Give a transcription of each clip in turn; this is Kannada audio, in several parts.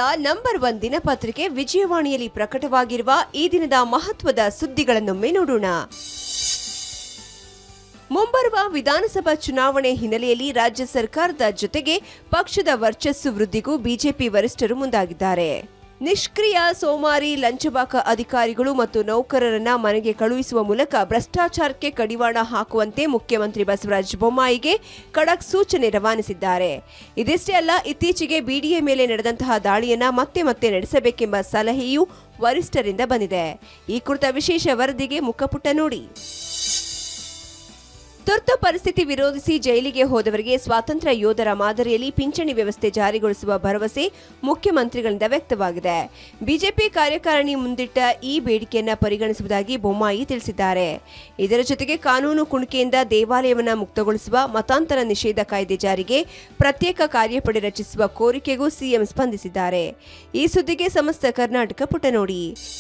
ನಂಬರ್ ಒನ್ ದಿನಪತ್ರಿಕೆ ವಿಜಯವಾಣಿಯಲ್ಲಿ ಪ್ರಕಟವಾಗಿರುವ ಈ ದಿನದ ಮಹತ್ವದ ಸುದ್ದಿಗಳನ್ನೊಮ್ಮೆ ನೋಡೋಣ ಮುಂಬರುವ ವಿಧಾನಸಭಾ ಚುನಾವಣೆ ಹಿನ್ನೆಲೆಯಲ್ಲಿ ರಾಜ್ಯ ಸರ್ಕಾರದ ಜೊತೆಗೆ ಪಕ್ಷದ ವರ್ಚಸ್ಸು ವೃದ್ಧಿಗೂ ಬಿಜೆಪಿ ವರಿಷ್ಠರು ಮುಂದಾಗಿದ್ದಾರೆ ನಿಷ್ಕ್ರಿಯ ಸೋಮಾರಿ ಲಂಚಬಾಕ ಅಧಿಕಾರಿಗಳು ಮತ್ತು ನೌಕರರನ್ನ ಮನೆಗೆ ಕಳುಹಿಸುವ ಮೂಲಕ ಭ್ರಷ್ಟಾಚಾರಕ್ಕೆ ಕಡಿವಾಣ ಹಾಕುವಂತೆ ಮುಖ್ಯಮಂತ್ರಿ ಬಸವರಾಜ ಬೊಮ್ಮಾಯಿಗೆ ಖಡಕ್ ಸೂಚನೆ ರವಾನಿಸಿದ್ದಾರೆ ಇದಿಷ್ಟೇ ಅಲ್ಲ ಇತ್ತೀಚೆಗೆ ಬಿಡಿಎ ಮೇಲೆ ನಡೆದಂತಹ ದಾಳಿಯನ್ನ ಮತ್ತೆ ಮತ್ತೆ ನಡೆಸಬೇಕೆಂಬ ಸಲಹೆಯೂ ವರಿಷ್ಠರಿಂದ ಬಂದಿದೆ ಈ ಕುರಿತ ವಿಶೇಷ ವರದಿಗೆ ಮುಖಪುಟ ನೋಡಿ ತುರ್ತು ಪರಿಸ್ಥಿತಿ ವಿರೋಧಿಸಿ ಜೈಲಿಗೆ ಹೋದವರಿಗೆ ಸ್ವಾತಂತ್ರ್ಯ ಯೋಧರ ಮಾದರಿಯಲ್ಲಿ ಪಿಂಚಣಿ ವ್ಯವಸ್ಥೆ ಜಾರಿಗೊಳಿಸುವ ಭರವಸೆ ಮುಖ್ಯಮಂತ್ರಿಗಳಿಂದ ವ್ಯಕ್ತವಾಗಿದೆ ಬಿಜೆಪಿ ಕಾರ್ಯಕಾರಿಣಿ ಮುಂದಿಟ್ಟ ಈ ಬೇಡಿಕೆಯನ್ನ ಪರಿಗಣಿಸುವುದಾಗಿ ಬೊಮ್ಮಾಯಿ ತಿಳಿಸಿದ್ದಾರೆ ಇದರ ಜೊತೆಗೆ ಕಾನೂನು ಕುಣಿಕೆಯಿಂದ ದೇವಾಲಯವನ್ನ ಮುಕ್ತಗೊಳಿಸುವ ಮತಾಂತರ ನಿಷೇಧ ಕಾಯ್ದೆ ಜಾರಿಗೆ ಪ್ರತ್ಯೇಕ ಕಾರ್ಯಪಡೆ ರಚಿಸುವ ಕೋರಿಕೆಗೂ ಸಿಎಂ ಸ್ಪಂದಿಸಿದ್ದಾರೆ ಈ ಸುದ್ದಿಗೆ ಸಮಸ್ತ ಕರ್ನಾಟಕ ಪುಟ ನೋಡಿ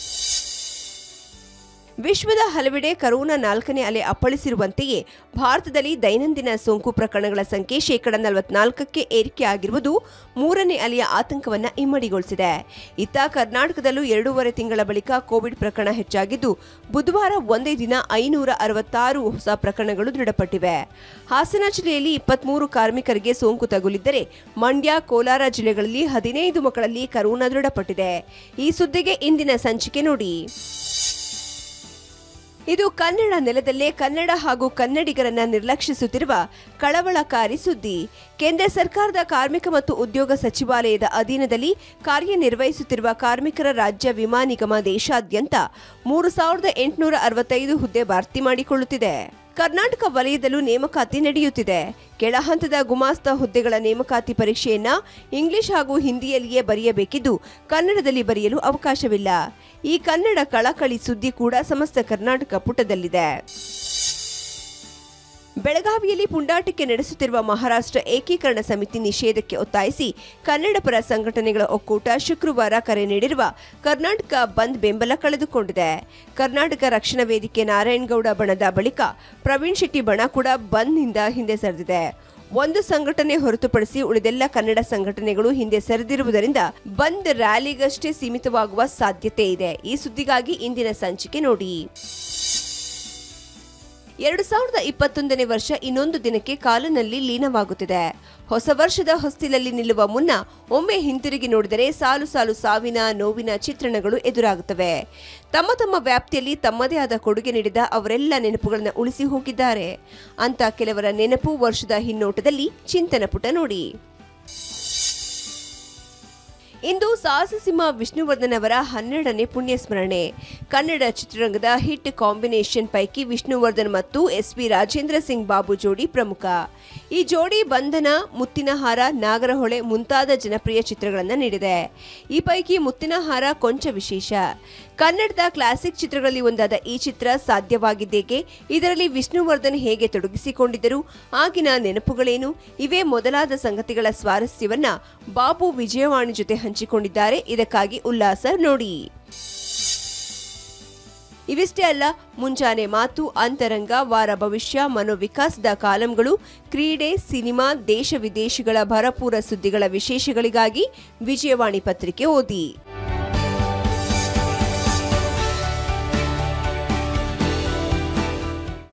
ವಿಶ್ವದ ಹಲವೆಡೆ ಕರೋನಾ ನಾಲ್ಕನೇ ಅಲೆ ಅಪ್ಪಳಿಸಿರುವಂತೆಯೇ ಭಾರತದಲ್ಲಿ ದೈನಂದಿನ ಸೋಂಕು ಪ್ರಕರಣಗಳ ಸಂಖ್ಯೆ ಶೇಕಡ ನಲವತ್ನಾಲ್ಕಕ್ಕೆ ಏರಿಕೆಯಾಗಿರುವುದು ಮೂರನೇ ಅಲೆಯ ಆತಂಕವನ್ನ ಇಮ್ಮಡಿಗೊಳಿಸಿದೆ ಇತ್ತ ಕರ್ನಾಟಕದಲ್ಲೂ ಎರಡೂವರೆ ತಿಂಗಳ ಬಳಿಕ ಕೋವಿಡ್ ಪ್ರಕರಣ ಹೆಚ್ಚಾಗಿದ್ದು ಬುಧವಾರ ಒಂದೇ ದಿನ ಐನೂರ ಅರವತ್ತಾರು ಹೊಸ ಪ್ರಕರಣಗಳು ದೃಢಪಟ್ಟಿವೆ ಹಾಸನ ಜಿಲ್ಲೆಯಲ್ಲಿ ಇಪ್ಪತ್ಮೂರು ಕಾರ್ಮಿಕರಿಗೆ ಸೋಂಕು ತಗುಲಿದ್ದರೆ ಮಂಡ್ಯ ಕೋಲಾರ ಜಿಲ್ಲೆಗಳಲ್ಲಿ ಹದಿನೈದು ಮಕ್ಕಳಲ್ಲಿ ಕರೋನಾ ದೃಢಪಟ್ಟಿದೆ ಈ ಸುದ್ದಿಗೆ ಇಂದಿನ ಸಂಚಿಕೆ ನೋಡಿ ಇದು ಕನ್ನಡ ನೆಲದಲ್ಲೇ ಕನ್ನಡ ಹಾಗೂ ಕನ್ನಡಿಗರನ್ನ ನಿರ್ಲಕ್ಷಿಸುತ್ತಿರುವ ಕಳವಳಕಾರಿ ಸುದ್ದಿ ಕೇಂದ್ರ ಸರ್ಕಾರದ ಕಾರ್ಮಿಕ ಮತ್ತು ಉದ್ಯೋಗ ಸಚಿವಾಲಯದ ಅಧೀನದಲ್ಲಿ ಕಾರ್ಯನಿರ್ವಹಿಸುತ್ತಿರುವ ಕಾರ್ಮಿಕರ ರಾಜ್ಯ ವಿಮಾ ನಿಗಮ ದೇಶಾದ್ಯಂತ ಮೂರು ಸಾವಿರದ ಎಂಟುನೂರ ಅರವತ್ತೈದು ಹುದ್ದೆ ಭರ್ತಿ ಮಾಡಿಕೊಳ್ಳುತ್ತಿದೆ ಕರ್ನಾಟಕ ವಲಯದಲ್ಲೂ ನೇಮಕಾತಿ ನಡೆಯುತ್ತಿದೆ ಕೆಳ ಹಂತದ ಗುಮಾಸ್ತ ಹುದ್ದೆಗಳ ನೇಮಕಾತಿ ಪರೀಕ್ಷೆಯನ್ನ ಇಂಗ್ಲಿಷ್ ಹಾಗೂ ಹಿಂದಿಯಲ್ಲಿಯೇ ಬರೆಯಬೇಕಿದ್ದು ಕನ್ನಡದಲ್ಲಿ ಬರೆಯಲು ಅವಕಾಶವಿಲ್ಲ ಈ ಕನ್ನಡ ಕಳಕಳಿ ಸುದ್ದಿ ಕೂಡ ಸಮಸ್ತ ಕರ್ನಾಟಕ ಪುಟದಲ್ಲಿದೆ ಬೆಳಗಾವಿಯಲ್ಲಿ ಪುಂಡಾಟಿಕೆ ನಡೆಸುತ್ತಿರುವ ಮಹಾರಾಷ್ಟ್ರ ಏಕೀಕರಣ ಸಮಿತಿ ನಿಷೇಧಕ್ಕೆ ಒತ್ತಾಯಿಸಿ ಕನ್ನಡ ಪರ ಸಂಘಟನೆಗಳ ಒಕ್ಕೂಟ ಶುಕ್ರವಾರ ಕರೆ ನೀಡಿರುವ ಕರ್ನಾಟಕ ಬಂದ್ ಬೆಂಬಲ ಕಳೆದುಕೊಂಡಿದೆ ಕರ್ನಾಟಕ ರಕ್ಷಣಾ ವೇದಿಕೆ ನಾರಾಯಣಗೌಡ ಬಣದ ಬಳಿಕ ಪ್ರವೀಣ್ ಶೆಟ್ಟಿ ಬಣ ಕೂಡ ಬಂದ್ನಿಂದ ಹಿಂದೆ ಸರಿದಿದೆ ಒಂದು ಸಂಘಟನೆ ಹೊರತುಪಡಿಸಿ ಉಳಿದೆಲ್ಲ ಕನ್ನಡ ಸಂಘಟನೆಗಳು ಹಿಂದೆ ಸರಿದಿರುವುದರಿಂದ ಬಂದ್ ರ್ಯಾಲಿಗಷ್ಟೇ ಸೀಮಿತವಾಗುವ ಸಾಧ್ಯತೆ ಇದೆ ಈ ಸುದ್ದಿಗಾಗಿ ಇಂದಿನ ಸಂಚಿಕೆ ನೋಡಿ ಎರಡು ಸಾವಿರದ ಇಪ್ಪತ್ತೊಂದನೇ ವರ್ಷ ಇನ್ನೊಂದು ದಿನಕ್ಕೆ ಕಾಲಿನಲ್ಲಿ ಲೀನವಾಗುತ್ತಿದೆ ಹೊಸ ವರ್ಷದ ಹೊಸ್ತಿಲಲ್ಲಿ ನಿಲ್ಲುವ ಮುನ್ನ ಒಮ್ಮೆ ಹಿಂತಿರುಗಿ ನೋಡಿದರೆ ಸಾಲು ಸಾಲು ಸಾವಿನ ನೋವಿನ ಚಿತ್ರಣಗಳು ಎದುರಾಗುತ್ತವೆ ತಮ್ಮ ತಮ್ಮ ವ್ಯಾಪ್ತಿಯಲ್ಲಿ ತಮ್ಮದೇ ಆದ ಕೊಡುಗೆ ನೀಡಿದ ಅವರೆಲ್ಲ ನೆನಪುಗಳನ್ನು ಉಳಿಸಿ ಹೋಗಿದ್ದಾರೆ ಅಂತ ಕೆಲವರ ನೆನಪು ವರ್ಷದ ಹಿನ್ನೋಟದಲ್ಲಿ ಚಿಂತನ ಪುಟ ನೋಡಿ ಇಂದು ಸಾಹಸಸಿಂಹ ವಿಷ್ಣುವರ್ಧನ್ ಅವರ ಹನ್ನೆರಡನೇ ಪುಣ್ಯಸ್ಮರಣೆ ಕನ್ನಡ ಚಿತ್ರರಂಗದ ಹಿಟ್ ಕಾಂಬಿನೇಷನ್ ಪೈಕಿ ವಿಷ್ಣುವರ್ಧನ್ ಮತ್ತು ಎಸ್ ವಿ ರಾಜೇಂದ್ರ ಸಿಂಗ್ ಬಾಬು ಜೋಡಿ ಪ್ರಮುಖ ಈ ಜೋಡಿ ಬಂಧನ ಮುತ್ತಿನಹಾರ ನಾಗರಹೊಳೆ ಮುಂತಾದ ಜನಪ್ರಿಯ ಚಿತ್ರಗಳನ್ನು ನೀಡಿದೆ ಈ ಪೈಕಿ ಮುತ್ತಿನಹಾರ ಕೊಂಚ ವಿಶೇಷ ಕನ್ನಡದ ಕ್ಲಾಸಿಕ್ ಚಿತ್ರಗಳಲ್ಲಿ ಒಂದಾದ ಈ ಚಿತ್ರ ಸಾಧ್ಯವಾಗಿದ್ದೇಕೆ ಇದರಲ್ಲಿ ವಿಷ್ಣುವರ್ಧನ್ ಹೇಗೆ ತೊಡಗಿಸಿಕೊಂಡಿದ್ದರು ಆಗಿನ ನೆನಪುಗಳೇನು ಇವೇ ಮೊದಲಾದ ಸಂಗತಿಗಳ ಸ್ವಾರಸ್ಯವನ್ನ ಬಾಬು ವಿಜಯವಾಣಿ ಜೊತೆ ಹಂಚಿಕೊಂಡಿದ್ದಾರೆ ಇದಕ್ಕಾಗಿ ಉಲ್ಲಾಸ ನೋಡಿ ಇವಿಷ್ಟೇ ಅಲ್ಲ ಮುಂಜಾನೆ ಮಾತು ಅಂತರಂಗ ವಾರ ಭವಿಷ್ಯ ಮನೋವಿಕಾಸದ ಕಾಲಂಗಳು ಕ್ರೀಡೆ ಸಿನಿಮಾ ದೇಶ ವಿದೇಶಗಳ ಭರಪೂರ ಸುದ್ದಿಗಳ ವಿಶೇಷಗಳಿಗಾಗಿ ವಿಜಯವಾಣಿ ಪತ್ರಿಕೆ ಓದಿ